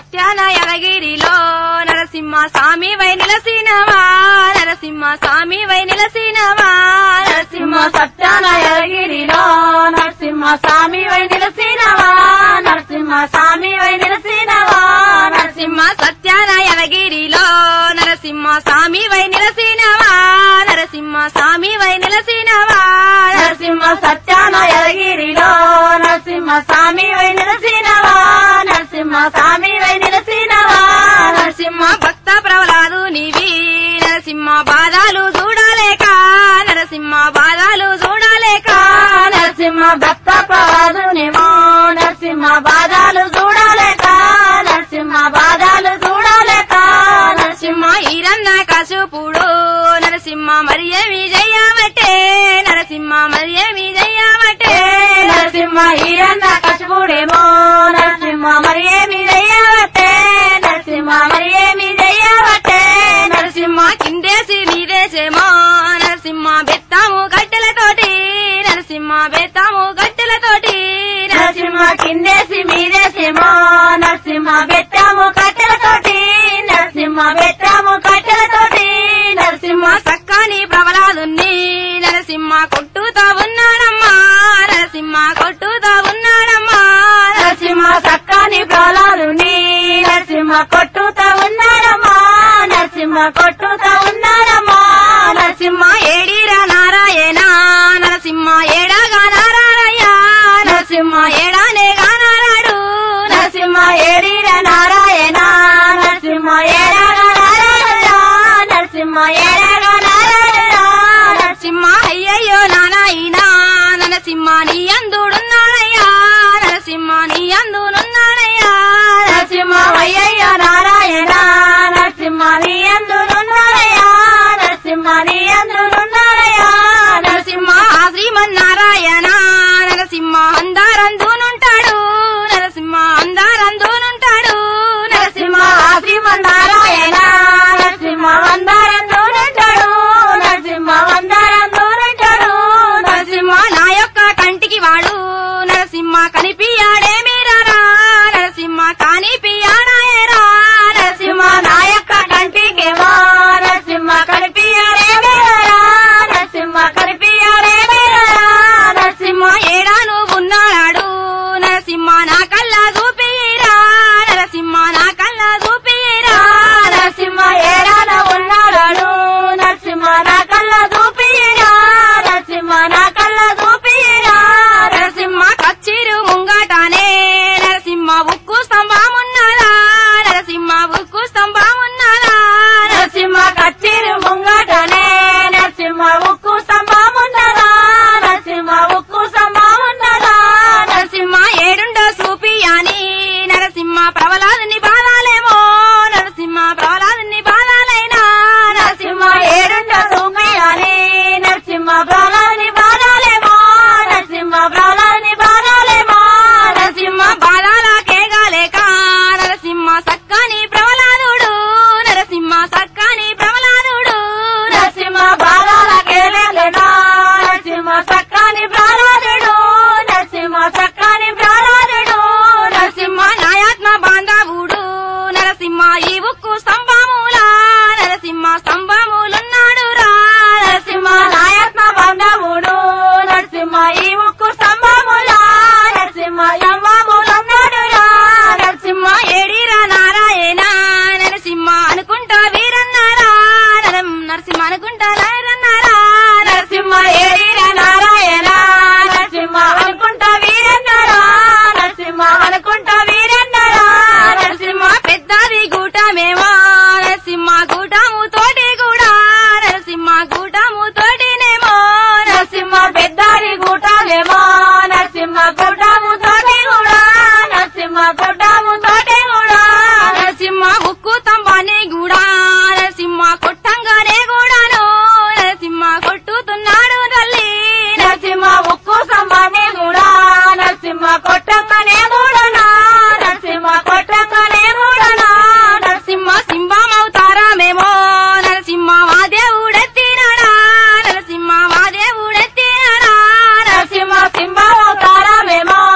సత్యాన యదగిరిలో నరసింహ స్వామి వై నిలసినవా నరసింహ స్వామి వై నిలసినవా నరసింహ సత్యాన యదగిరిలో నరసింహ స్వామి వై నిలసినవా నరసింహ స్వామి వై నిలసినవా నరసింహ సత్యాన యదగిరిలో నరసింహ స్వామి వై నిలసినవా నరసింహ స్వామి వై నిలసినవా నరసింహ సత్యాన యదగిరిలో నరసింహ స్వామి వై నిలసినవా నరసింహ స్వామి వై నిలసినవా నరసింహ భక్త ప్రహ్లాదు నీవి నరసింహ బాధాలు చూడలేక నరసింహ బాధాలు చూడలేక నరసింహ భక్త ప్రవాదునేమో నరసింహ బాధాలు చూడలేక నరసింహ బాధాలు చూడలేక నరసింహ ఈరన్న కసుపుడు నరసింహ మరి ఏమి చెయ్యబట్టే నరసింహ మరి ఏమి చెయ్యబట్టే నరసింహ ఈరన్న కశపుడేమో నరసింహ మరి ఏమి చెయ్యవట్టే నరసింహ మరి ఏమి చెయ్యవట్టే నరసింహ కిందేసి మీదేసేమో నరసింహ బెత్తాము గట్టెలతోటి నరసింహ బెత్తాము గట్టెలతోటి నరసింహ కిందేసి మీదేసేమో నరసింహ బెట్టాము కట్టెలతోటి నరసింహ బెట్టాము కట్టెలతోటి నరసింహ నరసింహ సక్కని ప్రబలాదున్ని నరసింహ కొట్టుతా ఉన్నాడమ్మా నరసింహ కొట్టుతా ఉన్నాడమ్మా నరసింహ సక్కని ప్రాణాలుని నరసింహ కొట్టుతా ఉన్నారమ్మా నరసింహ కొట్టుతా ఉన్నారమ్మా నరసింహ ఏడిరా నారాయణ నరసింహ ఏడాగా నారాయణ నరసింహ ఏడానే గానారాడు నరసింహ ఏడిర నారాయణ నరసింహ ఏడగ నారాయణ నరసింహ ఏడగ నారాయణ నరసింహ అయ్యయ్యో నానాయినా నరసింహ నీ అందుడున్నాడయ్యా నరసింహ నీ అందునున్నాడయ్యా నరసింహ అయ్యయ్య నారాయణ నరసింహ నీ అందునున్నారయ్యా నరసింహ నీ అందునున్నారయ్యా నరసింహ ఆ శ్రీమన్నారాయణ నరసింహ అందారందునుంటాడు నరసింహ అందారందునుంటాడు నరసింహ శ్రీమన్నారాయణ నరసింహ వందరం దూరంటాడు నరసింహ వందరం దూరంటాడు నరసింహ నా యొక్క కంటికి వాడు నరసింహ కనిపియాడే మీరారా నరసింహ కానిపియాడాయరా నరసింహ నా యొక్క కంటికేమో నరసింహ కనిపించడే మేరా నరసింహ కనిపించడే మేరా నరసింహ ఏడా నువ్వు ఉన్నాడు నరసింహ నా కల్లా చూపిరా నరసింహ నా కల్లా చూపిరా నరసింహ ఏడాన ఉన్నాడు నరసింహ నా కళ్ళ చూపిరా నరసింహ నా కళ్ళ చూపిరా నరసింహ కచ్చిరు ముంగటానే నరసింహ ఉక్కు స్తంభమున్నదా నరసింహ ఉక్కు స్తంభమున్నదా నరసింహ కచ్చిరు ముంగటనే నరసింహ ఉక్కు స్తంభమున్నదా నరసింహ ఉక్కు స్తంభమున్నదా నరసింహ ఏడుండో సూపి అని నరసింహ ప్రవలాదుని బాధాలేమో నరసింహ ప్రవలాదుని బాధాలైనా నరసింహ ఏడుండ సూపి అని నరసింహ ప్రాణాలని బాధాలేమో నరసింహ ప్రాణాలని బాధాలేమో నరసింహ బాధాలకే గాలేక నరసింహ సక్కని ప్రవలాదుడు నరసింహ సక్కని ప్రవలాదుడు నరసింహ బాధాలకేలేనా నరసింహ సక్కని ప్రాణాలుడు నరసింహ సక్కని ప్రాణాలుడు నరసింహ నాయాత్మ బాంధవుడు నరసింహ ఈ ఉక్కు స్తంభములా నరసింహ స్తంభములున్నాడు రా నరసింహ నాయత్మ బంధవుడు నరసింహ ఈ ముక్కు స్తంభములా నరసింహ యమ్మములన్నాడురా నరసింహ ఏడిరా నారాయణ నరసింహ అనుకుంటా వీరన్నారా నరం నరసింహ అనుకుంటా వీరన్నారా నరసింహ ఏడిర నారాయణ నరసింహ అనుకుంటా వీరన్నారా నరసింహ అనుకుంటా వీరన్నారా నరసింహ పెద్దది గూటమేమో నరసింహ గూటము తోటి కూడా నరసింహ గూటము తోటినేమో నరసింహ పెద్దారి గూటాలేమో నరసింహ గుడ్డము తోటి కూడా నరసింహ గుడ్డము తోటి కూడా నరసింహ ఉక్కు తంబాని కూడా నరసింహ కొట్టంగానే కూడాను నరసింహ కొట్టుతున్నాడు తల్లి నరసింహ ఉక్కు సంబానే కూడా నరసింహ కొట్టక్కనే కూడానా నరసింహ కొట్టక్కనే కూడానా నరసింహ సింహమవుతారామేమో నరసింహ మా దేవుడెత్తినాడా నరసింహ మా దేవుడెత్తినాడా నరసింహ సింహ అవతారమేమో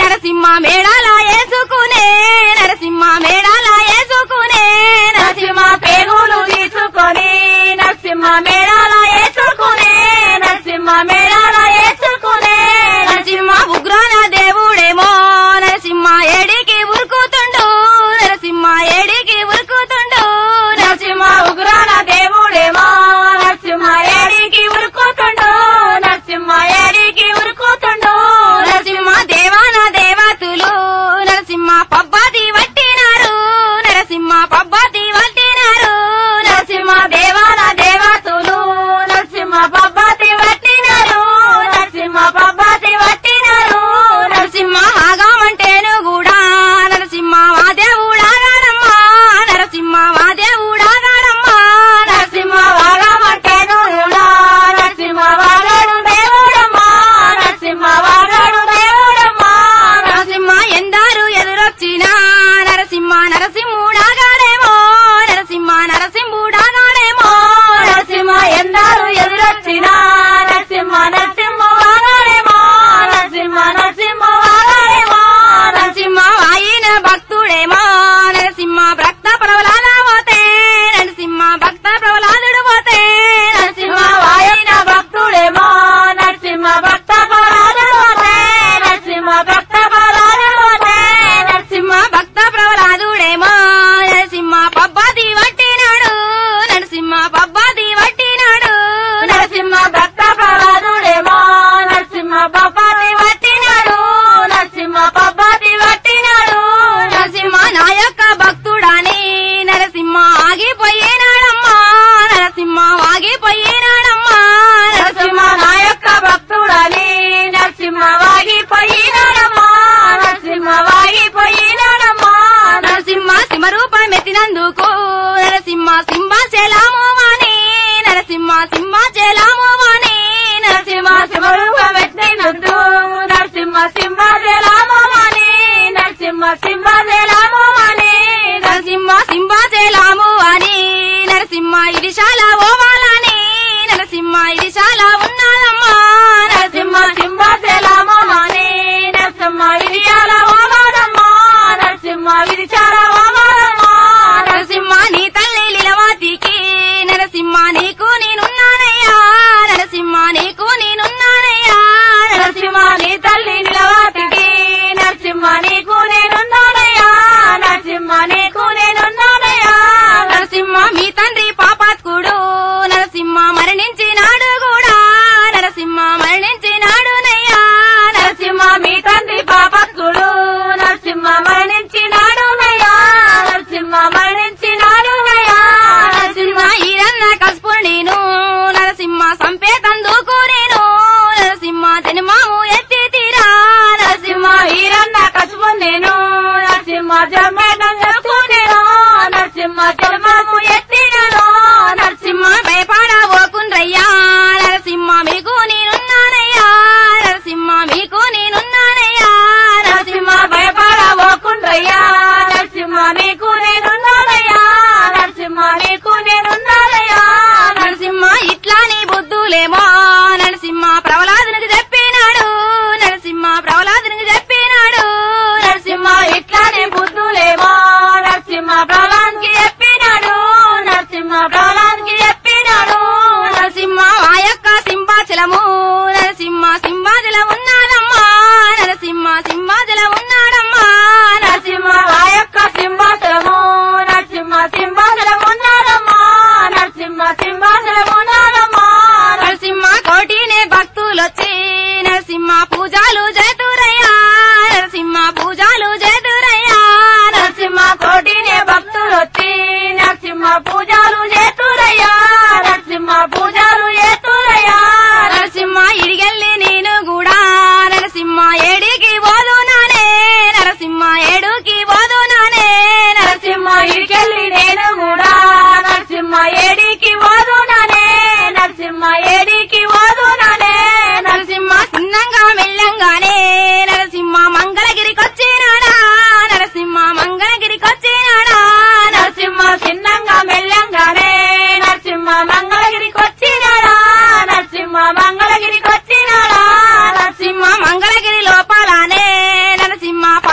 నరసింహ మేడాల వేసుకునే నరసింహ మేడాల వేసుకునే నరసింహ పేగులు తీసుకొని నరసింహ మేళాల వేసుకునే నరసింహ మేళాల వేసుకునే నరసింహ ఉగ్రాన దేవుడేమో నరసింహ ఏడికి ఉరుకుతుండు నరసింహ ఏడికి ఉరుకుతుండు నరసింహ ఉగ్రాల దేవుడేమో నరసింహ ఏడికి ఉరుకుతుండు నరసింహ ఏడికి ఉరుకుతుండు నరసింహ దేవాన దేవతులు నరసింహ పబ్బతి వట్టినారు నరసింహ పబ్బతి వట్టినారు నరసింహ దేవాల దేవతులు నరసింహ పబ్బతి పట్టినారు నరసింహ పబ్బతి పట్టినారు నరసింహ ఆగామంటేను కూడా నరసింహ మా దేవుడాగాడమ్మా నరసింహ మా దేవుడాగాడమ్మా నరసింహ వాగమంటేను కూడా నరసింహ వాగడు దేవుడమ్మా నరసింహ వాగడు దేవుడమ్మా నరసింహ ఎందారు ఎదురొచ్చినా నరసింహ నరసింహుడాగాడేమో నరసింహ నరసింహుడాగాడేమో నరసింహ ఎందరు ఎదురొచ్చినా నరసింహ నరసింహ వాగడేమో నరసింహ నరసింహ వాగడేమో నరసింహ ఆయన భక్తుడేమో నరసింహ భక్త ప్రవలాద పోతే నరసింహ భక్త ప్రవలాదుడు పోతే నరసింహ నరసింహ వాయన భక్తుడేమో నరసింహ భక్త పరాధమోతే నరసింహ భక్త పరాధమోతే నరసింహ భక్త ప్రవలాదుడేమో నరసింహ పబ్బతి వట్టినాడు నరసింహ పబ్బతి వట్టినాడు నరసింహ భక్త ప్రహ్లాదుడేమో నరసింహ పబ్బతి పట్టినాడు నరసింహ పబ్బతి పట్టినాడు నరసింహ నా యొక్క భక్తుడాని నరసింహ ఆగిపోయినాడమ్మా నరసింహ ఆగిపోయినాడమ్మా నరసింహ నా యొక్క భక్తుడని నరసింహ వాగిపోయినాడమ్మా నరసింహ వాగిపోయినాడమ్మా నరసింహ సింహరూపం ఎత్తినందుకు నరసింహ సింహాచలాము వాణి నరసింహ సింహాచలాము వాణి నరసింహ నరసింహ శివరూపం ఎత్తినందు నరసింహ సింహజలామని నరసింహ సింహజలామని నరసింహ సింహాచలాము వాణి నరసింహ ఇరిశాల ఓవాలని నరసింహ ఇరిశాల ఉన్నాదమ్మా నరసింహ నరసింహ సింహజలామని నరసింహ విరియాల ఓమాదమ్మా నరసింహ విరిచాల ఓమాదమ్మా నరసింహ నీ తల్లి లీలవాతికి నరసింహ నీకు నేనున్నానయ్యా నరసింహ నీకు నేనున్నానయ్యా నరసింహ నీ తల్లి నిలవాతికి నరసింహ నీకు నేనున్నానయ్యా నరసింహ నీకు నేనున్నానయ్యా నరసింహ మీ తండ్రి పాపాత్కుడు నరసింహ మరణించినాడు కూడా నరసింహ మరణించినాడు నయ్యా నరసింహ మీ తండ్రి పాపత్తుడు నరసింహ మరణించినాడు నయ్యా నరసింహ మరణించినాడు నయ్యా నరసింహ ఈరన్న కసుపు నేను నరసింహ సంపేతందుకు నేను నరసింహ జన్మము ఎత్తి తీరా నరసింహ నరసింహ ఈరన్న కసుపు నేను నరసింహ జన్మేటం చెప్పుకునేను నరసింహ జన్మము ఎత్తినను నరసింహ భయపడబోకుండ్రయ్యా నరసింహ మీకు నేనున్నానయ్యా నరసింహ మీకు నేనున్నానయ్యా నరసింహ నరసింహ భయపడబోకుండ్రయ్యా నరసింహ నీకు నేనున్నానయ్యా నరసింహ నీకు నేనున్నానయ్యా నరసింహ ఇట్లా నీ బుద్ధులేమో నరసింహ ప్రవలాదునికి చెప్పినాడు నరసింహ ప్రవలాదునికి చెప్పినాడు నరసింహ నరసింహ ఇట్లానే బుద్ధులేమో నరసింహ ప్రహ్లాద్కి చెప్పినాడు నరసింహ ప్రహ్లాద్కి చెప్పినాడు నరసింహ ఆ యొక్క సింహాచలము నరసింహ సింహాచలం ఉన్నాడమ్మా నరసింహ సింహాచలం ఉన్నాడమ్మా నరసింహ నరసింహ ఆ యొక్క సింహాసనము నరసింహ సింహాసనం ఉన్నాడమ్మా నరసింహ సింహాసనం ఉన్నాడమ్మా నరసింహ కోటినే భక్తులొచ్చి నరసింహ పూజలు చేతురయ్యా నరసింహ పూజలు చేతురయ్యా నరసింహ కోటినే భక్తులు వచ్చి నరసింహ పూజలు చేతురయ్యా నరసింహ పూజలు చేతురయ్యా నరసింహ ఇడిగెళ్ళి నేను కూడా నరసింహ ఏడికి పోదునానే నరసింహ ఏడుకి పోదునానే నరసింహ ఇడికెళ్ళి నేను కూడా నరసింహ ఏడికి ఓదునానే నరసింహ ఏడికి ఓదునానే నరసింహ చిన్నంగా మెల్లంగానే నరసింహ మంగళగిరికొచ్చినాడా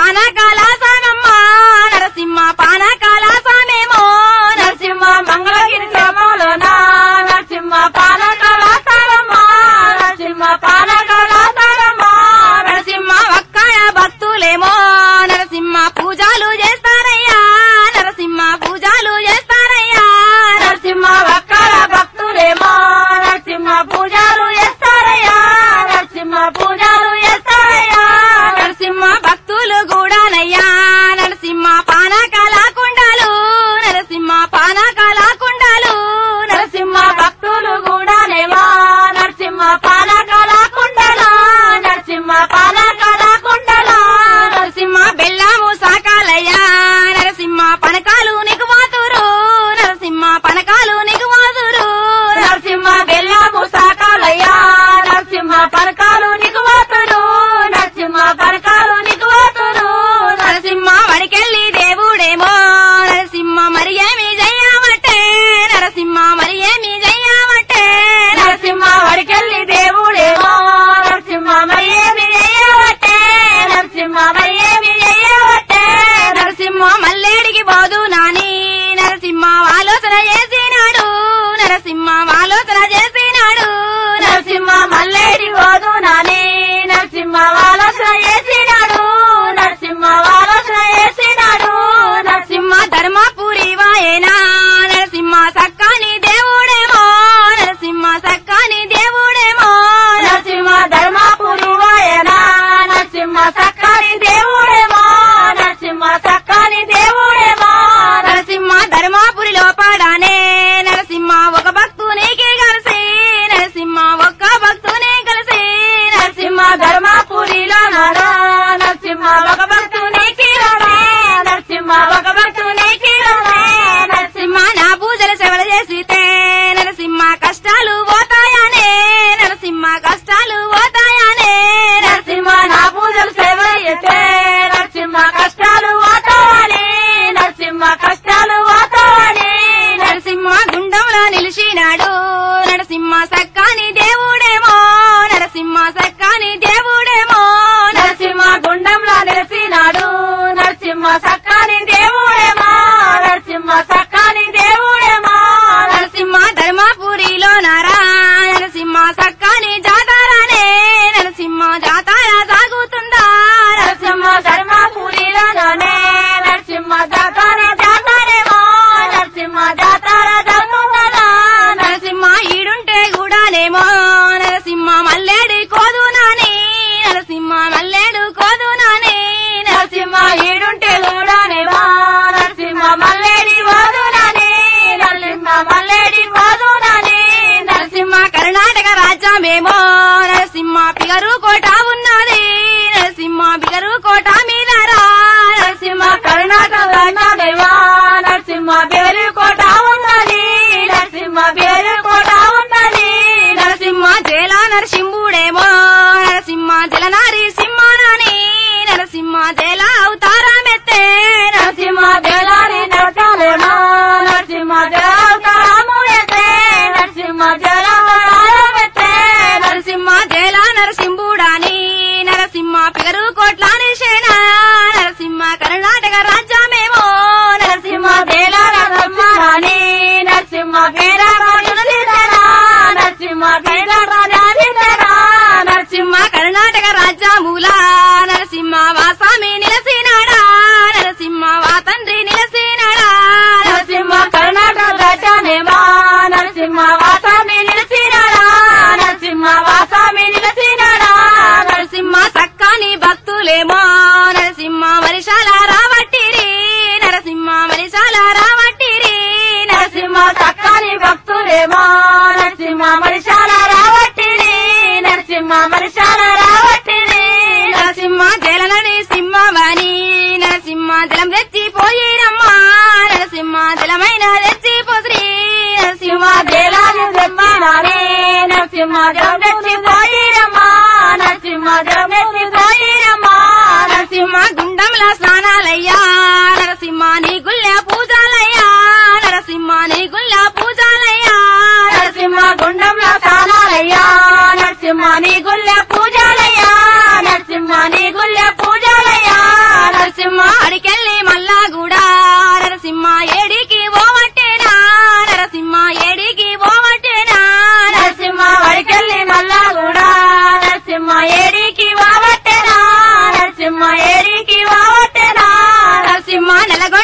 పానకాల సాగమ్మ నరసింహ పానకాల సామేమో నరసింహ మంగళగిరి గ్రామంలోన నరసింహ పాలకల సారమ్మ నరసింహ పాలకల సారమ్మ నరసింహ ఒక్కడ భక్తులేమో నరసింహ పూజలు చేస్తారయ్యా నరసింహ పూజలు చేస్తారయ్యా నరసింహ ఒక్కల భక్తులేమో నరసింహ పూజలు చేస్తారయ్యా నరసింహ పూజలు చేస్తారయ్యా నరసింహ భక్తులు కూడానయ్యా నరసింహ పానకాల కుండాలు నరసింహ పానకాల కుండాలు నరసింహ భక్తులు కూడానేమో నరసింహ పాలకల కుండల నరసింహ పాలకల కుండల నరసింహ బెల్లము సాకాలయ్యా నరసింహ పనకాలు నీకు మాతురు నరసింహ పనకాలు నీకు మాతురు నరసింహ బెల్లము సాకాలయ్యా నరసింహ పరకాలు నీకు వాతుడు నరసింహ పరకాలు నీకు వాతుడు నరసింహ వడికెళ్ళి దేవుడేమో నరసింహ మరి ఏమి చెయ్యమంటే నరసింహ మరి ఏమి చెయ్యమంటే నరసింహ వడికెళ్ళి దేవుడేమో నరసింహ మరి ఏమి చేయవట్టే నరసింహ మరి ఏమి చేయవట్టే నరసింహ మల్లేడికి పోదు నాని నరసింహ ఆలోచన చేసినాడు నరసింహ ఆలోచన చేసినాడు నరసింహ మల్లేడి పోదు నాని నరసింహ ఆలోచన చేసినాడు నరసింహ ఆలోచన చేసినాడు నరసింహ నరసింహ ధర్మపురి వాయేనా నరసింహ సక్కాని దేవుడేమో నరసింహ సక్కాని దేవుడేమో నరసింహ ధర్మాపురి వాయన నరసింహ సక్కని దేవుడేమో నరసింహ సక్కని దేవుడేమో నరసింహ ధర్మాపురిలో పడానే నరసింహ ఒక భక్తునికి కలిసి నరసింహ ఒక్క భక్తుని కలిసి నరసింహ ధర్మాపురిలో నరా నరసింహ ఒక భక్తుని కిరణే నరసింహ ఒక భక్తుని కిరణే నరసింహ నరసింహ నా పూజలు సేవలు చేసితే నరసింహ కష్టాలు పోతాయనే నరసింహ కష్టాలు పోతాయనే నరసింహ నా పూజలు సేవ చేస్తే నరసింహ కష్టాలు పోతావని నరసింహ కష్టాలు పోతావని నరసింహ గుండంలో నిలిచినాడు నరసింహ సక్కాని దేవుడేమో నరసింహ సక్కాని దేవుడేమో నరసింహ గుండంలో నిలిచినాడు నరసింహ సక్కాని దేవుడేమో నరసింహ సక్కాని దేవుడేమో నరసింహ ధర్మపురిలో నారా నరసింహ సక్కాని జాతారానే నరసింహ జాతార సాగుతుందా నరసింహ ధర్మపురిలోనే నరసింహ జాతర జాతరేమో నరసింహ జాతర జరుగుతుందా నరసింహ ఈడుంటే కూడానేమో నరసింహ మల్లేడు కోదు నాని నరసింహ మల్లేడు కోదు నాని నరసింహ ఈడుంటే కూడానేమో నరసింహ మల్లేడి పోదునని నరసింహ మల్లేడి పోదునని నరసింహ కర్ణాటక రాజ్యమేమో నరసింహ పిగరు కోట ఉన్నది నరసింహ బిగరు కోట మీద రా నరసింహ కర్ణాటక రాజ్యమేమో నరసింహ బేరు కోట ఉన్నది నరసింహ బేరు కోట ఉన్నది నరసింహ జల నరసింహుడేమో నరసింహ జలనారి సింహానని నరసింహ జల అవతారమెత్తే నరసింహ జలాని నరసాలేమో నరసింహ జలావతారము ఎత్తే నరసింహ జలావతారమెత్తే నరసింహ జల నరసింహుడాని నరసింహ పిగరు కోట్ల నిషేన నరసింహ కర్ణాటక రాజ్యమేమో నరసింహ బేలార బ్రహ్మరాణి నరసింహ బేరారాజును తీసరా నరసింహ బేరారాజు తీసరా నరసింహ కర్ణాటక రాజ్యమూల నరసింహ వాసామి నిలసినాడా నరసింహ వా తండ్రి నిలసినాడా నరసింహ కర్ణాటక రాజానేమా నరసింహ వాసామి నిలిచినాడా నరసింహ వాసామి నిలిచినాడా నరసింహ సక్కాని భక్తులేమో నరసింహ వరిశాల రావట్టిరి నరసింహ వరిశాల రావట్టిరి నరసింహ చక్కని భక్తులేమో నరసింహ మనిషాల రావట్టిని నరసింహ మనిషాల రావట్టిని నరసింహ జలనని సింహవాణి నరసింహ జలం తెచ్చిపోయిరమ్మా నరసింహ జలమైన తెచ్చిపోశ్రీ నరసింహ నరసింహ దేలాది బ్రహ్మనారే నరసింహ జగమెత్తి పోయిరమ్మా నరసింహ జగమెత్తి పోయిరమ్మా నరసింహ గుండంల స్నానాలయ్యా నరసింహ నీ గుళ్ళ పూజాలయ్యా నరసింహ నీ గుళ్ళ పూజాలయ్యా నరసింహ గుండంలో సానాలయ్యా నరసింహ నీ గుళ్ళ పూజాలయ్యా నరసింహ నీ గుళ్ళ పూజాలయ్యా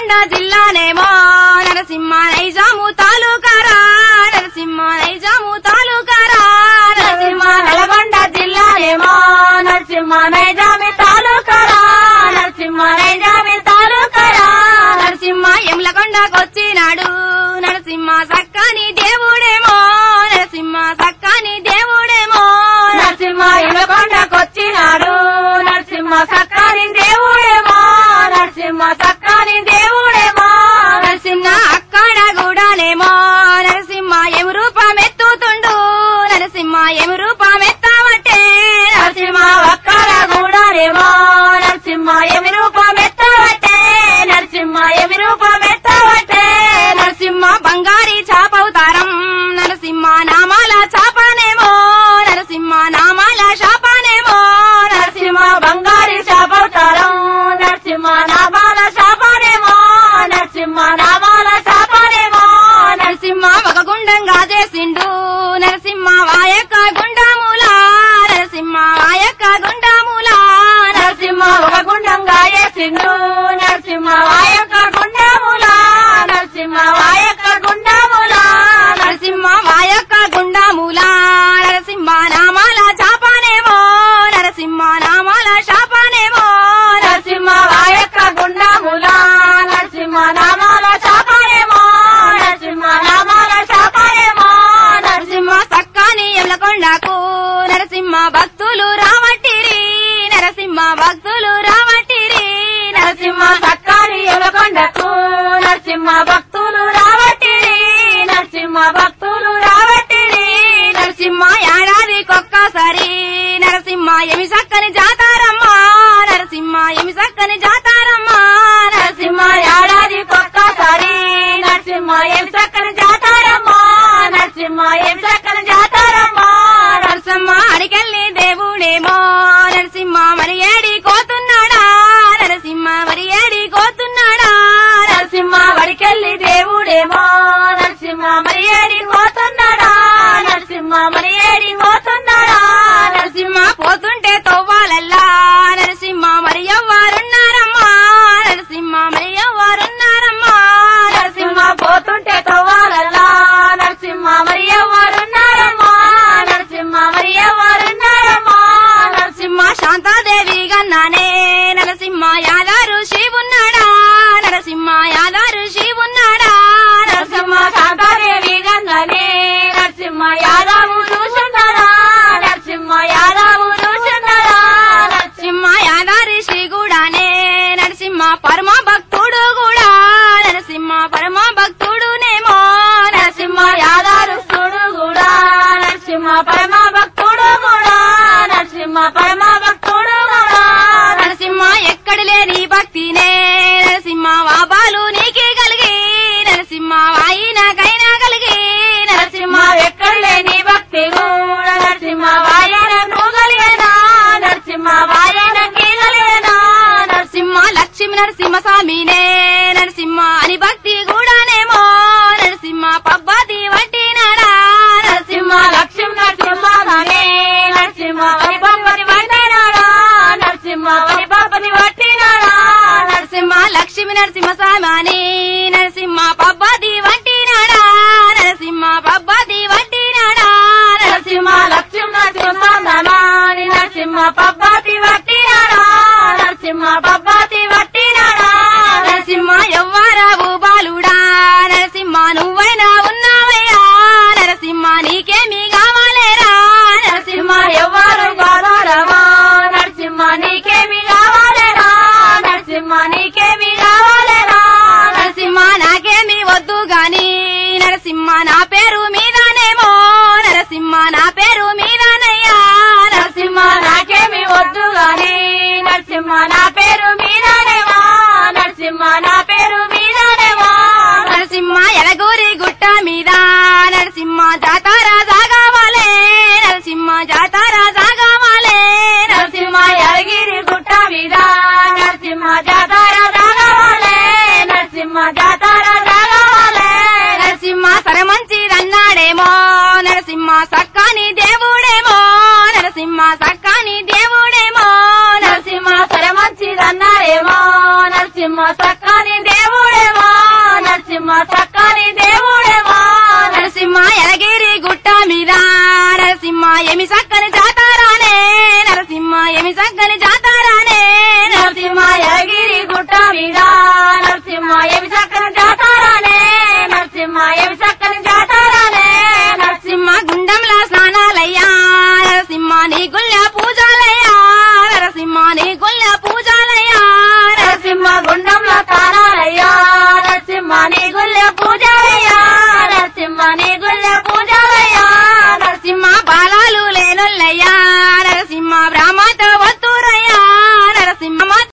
నల్గొండ జిల్లానేమో నరసింహ నైజాము తాలూకారా నరసింహ నైజాము తాలూకారా నరసింహ నల్గొండ జిల్లానేమో నరసింహ నైజామి తాలూకరా నరసింహ నైజామి తాలూకరా నరసింహ ఎమ్లకొండకొచ్చినాడు నరసింహ సక్కని దేవుడేమో నరసింహ సక్కని దేవుడేమో నరసింహ ఇలకొండకొచ్చినాడు నరసింహ సక్కాని దేవుడేమో నరసింహ సక్కాని దేవుడేమో నరసింహ అక్కడ కూడానేమో నరసింహ ఎము రూపమెత్తుతుండు నరసింహ ఎము రూపమెత్తావట్టే నరసింహ ఒక్కడ కూడానేమో నరసింహ ఎమి రూపమెత్తవట్టే నరసింహ ఎమి రూపమెత్తవట్టే నరసింహ బంగారి చాపవుతారం నరసింహ నామాల చాపనేమో నరసింహ నామాల శాపనేమో నరసింహ బంగారి శాపవతారం నరసింహ నామాల శాపనేమో నరసింహ నామాల శాపనేమో నరసింహ ఒక గుండంగా చేసిండు నరసింహ వాయక్క గుండముల నరసింహ వాయక్క గుండముల నరసింహ ఒక గుండంగా వేసిండు నరసింహ వాయక్క గుండముల నరసింహ వాయక్క గుండముల నరసింహ వాయక్క గుండముల నరసింహ నామాల చాపనేమో నరసింహ నామాల శాపనేమో నరసింహ వాయక్క గుండముల నరసింహ నామాల శాపనేమో నరసింహ నామాల శాపనేమో నరసింహ సక్కాని ఎల్లకొండకు నరసింహ భక్తులు రావట్టిరి నరసింహ భక్తులు రావట్టిరి నరసింహ సక్కాని ఎలకొండకు నరసింహ భక్తులు రావట్టిరి నరసింహ భక్తులు రావట్టిరి నరసింహ ఏడాదికొక్కసారి నరసింహ ఎమి సక్కని జాతారమ్మ నరసింహ ఎమి సక్కని జాతారమ్మ నరసింహ ఏడాది ఒక్కసారి నరసింహ ఏం చక్కని జాతారమ్మా నరసింహ ఏం చక్కని జాతారమ్మా నరసింహ అడికెళ్ళి దేవుడేమో నరసింహ మరి ఏడి కోతున్నాడా నరసింహ మరి ఏడి కోతున్నాడా నరసింహ వడికెళ్ళి దేవుడేమో నరసింహ మరి ఏడి పోతున్నాడా నరసింహ మరి ఏడి పోతున్నాడా నరసింహ పోతుంటే తవ్వాలల్లా నరసింహ మరి ఎవ్వరున్నారమ్మా నరసింహ మరి ఎవ్వరున్నారమ్మా నరసింహ పోతుంటే తవ్వాలల్లా నరసింహ మరి ఎవరున్నారమ్మా నరసింహ మరి ఎవరున్నారమ్మా నరసింహ శాంతాదేవి గన్నానే నరసింహ యాదారు శివున్నాడా నరసింహ యాదారు శివున్నాడా నరసింహ శాంతాదేవి గంగనే నరసింహ యాదవు చూసున్నారా నరసింహ యాదవు చూసున్నారా నరసింహ యాదారి శ్రీ కూడానే నరసింహ పరమ భక్తుడు కూడా నరసింహ పరమ భక్తుడునేమో నరసింహ యాదారు చూడు కూడా నరసింహ పరమ భక్తుడు కూడా నరసింహ పరమ భక్తుడు కూడా నరసింహ ఎక్కడ లేని భక్తినే నరసింహ వాబాలు నీకే కలిగి నరసింహ వాయినకైనా కలిగి నరసింహ ఎక్కడ లేని భక్తి కూడా నరసింహ వాయన కలిగేనా నరసింహ వాయన కలిగేనా నరసింహ లక్ష్మీ నరసింహ స్వామినే నరసింహ అని భక్తి కూడానేమో నరసింహ పబ్బతి వట్టినాడా నరసింహ లక్ష్యం నరసింహనే నరసింహ పరిపంపని పట్టినాడా నరసింహ పరిపంపని పట్టినాడా నరసింహ లక్ష్మీ నరసింహ స్వామి